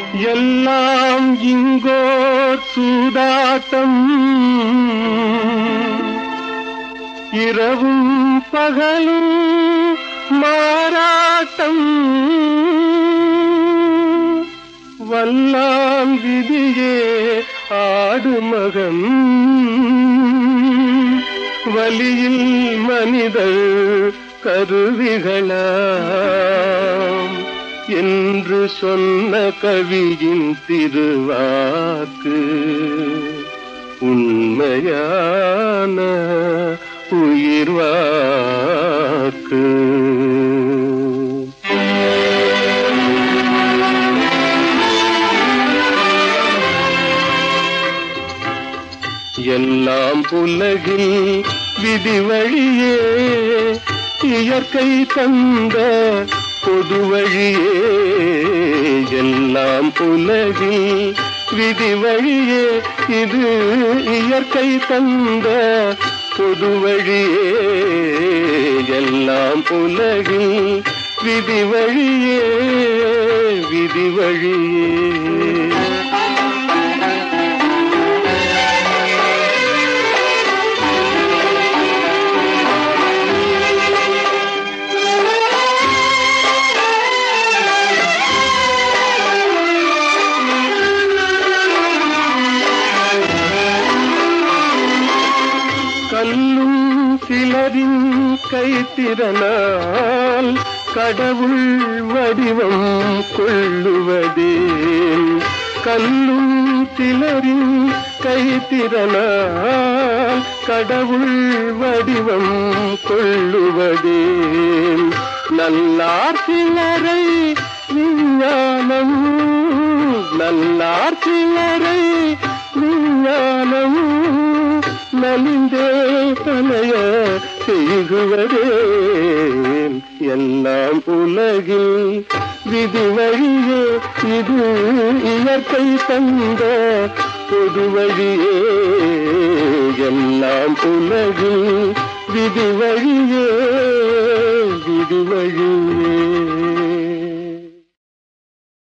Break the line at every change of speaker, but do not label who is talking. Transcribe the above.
எல்லாம் இங்கோ சூதாட்டம் இரவும் பகலும் மாறாட்டம் வல்லான் விதியே ஆடு மகன் வலியில் மனிதர் கருவிகளாம் என்று சொன்ன கவியின் திருவாக்கு உண்மையான உயிர்வாக்கு எல்லாம் உலகில் விதி வழியே இயற்கை தந்த பொது வழியே எல்லாம் உலகில் விதி வழியே இது இயற்கை தந்த பொது வழியே எல்லாம் உலகில் விதி வழியே விதி வழியே கல்லும் சிலரின் கைத்திறனால் கடவுள் வடிவம் கொள்ளுவதே கல்லும் சிலரின் கைத்திறனால் கடவுள் வடிவம் கொள்ளுவதே நல்லார் சிலரை விஞ்ஞானம் நல்லார் சிலரை விஞ்ஞானம் நலிந்தே தலைய செய்குவதே எல்லாம் உலகில் விதி வழியே இது இயற்கை தந்த பொது வழியே எல்லாம் உலகில் விதி வழியே விதி வழியே